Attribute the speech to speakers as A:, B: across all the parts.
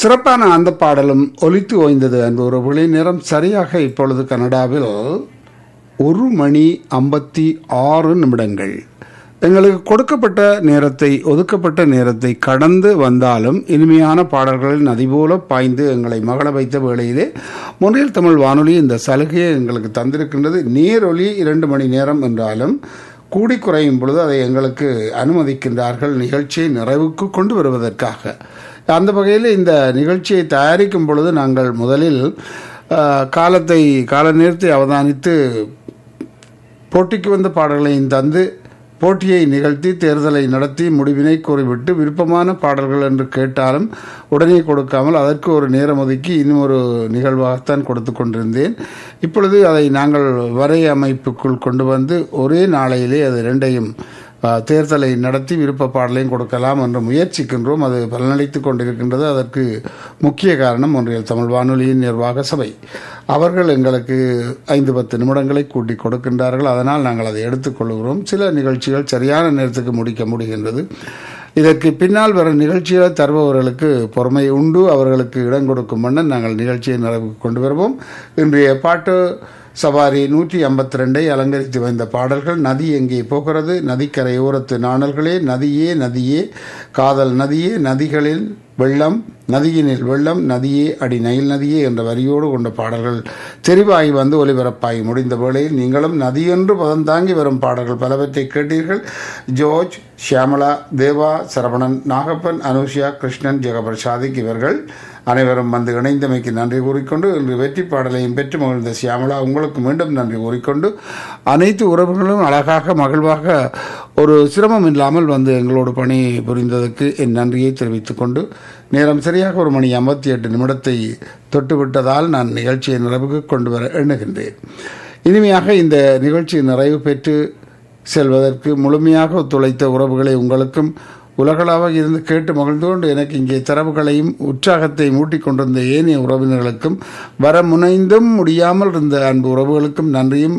A: சிறப்பான அந்த பாடலும் ஒலித்து ஓய்ந்தது அன்பு உறவுகளே நேரம் சரியாக இப்பொழுது கனடாவில் ஒரு மணி ஐம்பத்தி ஆறு நிமிடங்கள் எங்களுக்கு கொடுக்கப்பட்ட நேரத்தை ஒதுக்கப்பட்ட நேரத்தை கடந்து வந்தாலும் இனிமையான பாடல்களில் நதி போல பாய்ந்து எங்களை மகள வைத்த வேளையிலே முன்னில் தமிழ் வானொலி இந்த சலுகையை எங்களுக்கு தந்திருக்கின்றது நேரொலி இரண்டு மணி நேரம் என்றாலும் கூடி குறையும் பொழுது அதை எங்களுக்கு அனுமதிக்கின்றார்கள் நிகழ்ச்சியை நிறைவுக்கு கொண்டு வருவதற்காக அந்த வகையில் இந்த நிகழ்ச்சியை தயாரிக்கும் பொழுது நாங்கள் முதலில் அஹ், காலத்தை கால நேரத்தை அவதானித்து போட்டிக்கு வந்த பாடல்களையும் தந்து போட்டியை நிகழ்த்தி தேர்தலை நடத்தி முடிவினை கூறிவிட்டு விருப்பமான பாடல்கள் என்று கேட்டாலும் உடனே கொடுக்காமல் அதற்கு ஒரு நேரம் ஒதுக்கி இன்னும் ஒரு நிகழ்வாகத்தான் கொடுத்து கொண்டிருந்தேன் இப்பொழுது அதை நாங்கள் வரை அமைப்புக்குள் கொண்டு வந்து ஒரே நாளையிலே அது ரெண்டையும் அஹ், தேர்தலை நடத்தி விருப்ப பாடலையும் கொடுக்கலாம் என்று முயற்சிக்கின்றோம் அது பலனளித்து கொண்டிருக்கின்றது அதற்கு முக்கிய காரணம் ஒன்றியல் தமிழ் வானொலியின் நிர்வாக சபை அவர்கள் எங்களுக்கு ஐந்து பத்து நிமிடங்களை கூட்டி கொடுக்கின்றார்கள் அதனால் நாங்கள் அதை எடுத்துக்கொள்கிறோம் சில நிகழ்ச்சிகள் சரியான நேரத்துக்கு முடிக்க முடிகின்றது இதற்கு பின்னால் வர நிகழ்ச்சிகளை தருபவர்களுக்கு பொறுமை உண்டு அவர்களுக்கு இடம் கொடுக்கும் வண்ணம் நாங்கள் நிகழ்ச்சியை நிறைவுக்கு கொண்டு வருவோம் இன்றைய பாட்டு சவாரி நூற்றி ஐம்பத்தி ரெண்டை அலங்கரித்து வந்த பாடல்கள் நதி எங்கே போகிறது நதிக்கரையோரத்து நாணல்களே நதியே நதியே காதல் நதியே நதிகளில் வெள்ளம் நதியினில் வெள்ளம் நதியே அடி நைல் நதியே என்ற வரியோடு கொண்ட பாடல்கள் தெரிவாகி வந்து ஒலிபரப்பாகி முடிந்த வேளையில் நீங்களும் நதி என்று பதம் தாங்கி வரும் பாடல்கள் பலவற்றை கேட்டீர்கள் ஜோர்ஜ் ஷியாமலா தேவா சரவணன் நாகப்பன் அனுஷியா கிருஷ்ணன் ஜெகபர் சாதிக் இவர்கள் அனைவரும் வந்து இணைந்தமைக்கு நன்றி கூறிக்கொண்டு இன்று வெற்றி பாடலையும் பெற்று மகிழ்ந்த சியாமலா உங்களுக்கு மீண்டும் நன்றி கூறிக்கொண்டு அனைத்து உறவுகளும் அழகாக மகிழ்வாக ஒரு சிரமம் இல்லாமல் வந்து எங்களோடு பணி புரிந்ததற்கு என் நன்றியை தெரிவித்துக் கொண்டு நேரம் சரியாக ஒரு மணி ஐம்பத்தி எட்டு நிமிடத்தை தொட்டுவிட்டதால் நான் நிகழ்ச்சியை நிறைவுக்கு கொண்டு வர எண்ணுகின்றேன் இனிமையாக இந்த நிகழ்ச்சி நிறைவு பெற்று செல்வதற்கு முழுமையாக ஒத்துழைத்த உறவுகளை உங்களுக்கும் உலகளாக இருந்து கேட்டு மகிழ்ந்து கொண்டு எனக்கு இங்கே தரவுகளையும் உற்சாகத்தை மூட்டிக் கொண்டிருந்த ஏனைய உறவினர்களுக்கும் வர முனைந்தும் முடியாமல் இருந்த அன்பு உறவுகளுக்கும் நன்றியும்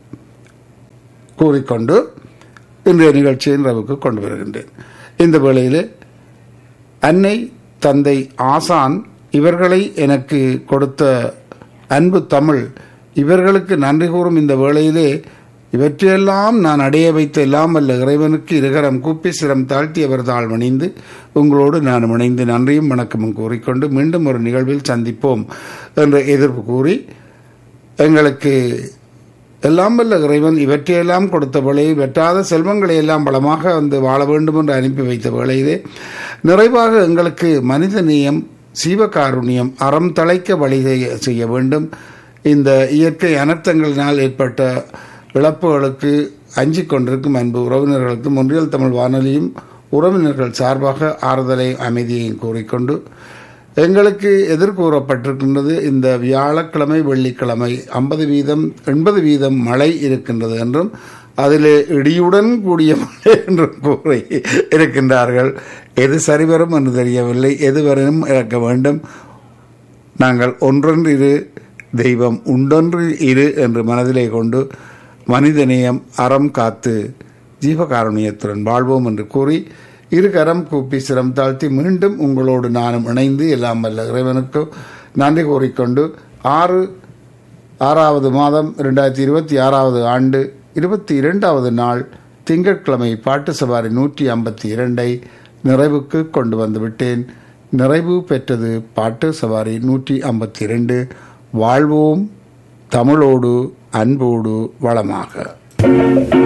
A: கூறிக்கொண்டு இன்றைய நிகழ்ச்சியை நிறைவுக்கு கொண்டு வருகின்றேன் இந்த வேளையிலே அன்னை தந்தை ஆசான் இவர்களை எனக்கு கொடுத்த அன்பு தமிழ் இவர்களுக்கு நன்றி கூறும் இந்த வேளையிலே இவற்றையெல்லாம் நான் அடைய வைத்த எல்லாம் அல்ல இறைவனுக்கு இருகரம் கூப்பி சிரம் தாழ்த்தி அவர் தாழ் வணிந்து உங்களோடு நான் இணைந்து நன்றியும் வணக்கமும் கூறிக்கொண்டு மீண்டும் ஒரு நிகழ்வில் சந்திப்போம் என்ற எதிர்ப்பு கூறி எங்களுக்கு எல்லாம் வல்ல இறைவன் இவற்றையெல்லாம் கொடுத்த வேளையில் வெட்டாத செல்வங்களை எல்லாம் பலமாக வந்து வாழ வேண்டும் என்று அனுப்பி வைத்த வேளையிலே நிறைவாக எங்களுக்கு மனித நேயம் சீவகாருண்யம் அறம் தழைக்க வழி செய்ய- செய்ய வேண்டும் இந்த இயற்கை அனர்த்தங்களினால் ஏற்பட்ட இழப்புகளுக்கு அஞ்சிக் கொண்டிருக்கும் அன்பு உறவினர்களுக்கும் ஒன்றியல் தமிழ் வானொலியும் உறவினர்கள் சார்பாக ஆறுதலை அமைதியையும் கூறிக்கொண்டு எங்களுக்கு எதிர்கூறப்பட்டிருக்கின்றது இந்த வியாழக்கிழமை வெள்ளிக்கிழமை ஐம்பது வீதம் எண்பது வீதம் மழை இருக்கின்றது என்றும் அதிலே இடியுடன் கூடிய மழை என்றும் கூறி இருக்கின்றார்கள் எது சரிவரும் என்று தெரியவில்லை எது வரும் இறக்க வேண்டும் நாங்கள் ஒன்றொன்று இரு தெய்வம் உண்டொன்று இரு என்று மனதிலே கொண்டு மனிதநேயம் அறம் காத்து ஜீவகாருண்யத்துடன் வாழ்வோம் என்று கூறி இரு கரம் கூப்பி சிரம் தாழ்த்தி மீண்டும் உங்களோடு நானும் இணைந்து எல்லாம் வல்ல இறைவனுக்கு நன்றி கூறிக்கொண்டு ஆறு ஆறாவது மாதம் இரண்டாயிரத்தி இருபத்தி ஆறாவது ஆண்டு இருபத்தி இரண்டாவது நாள் திங்கட்கிழமை பாட்டு சவாரி நூற்றி ஐம்பத்தி இரண்டை நிறைவுக்கு கொண்டு வந்து விட்டேன் நிறைவு பெற்றது பாட்டு சவாரி நூற்றி ஐம்பத்தி இரண்டு வாழ்வோம் தமிழோடு அன்போடு வளமாக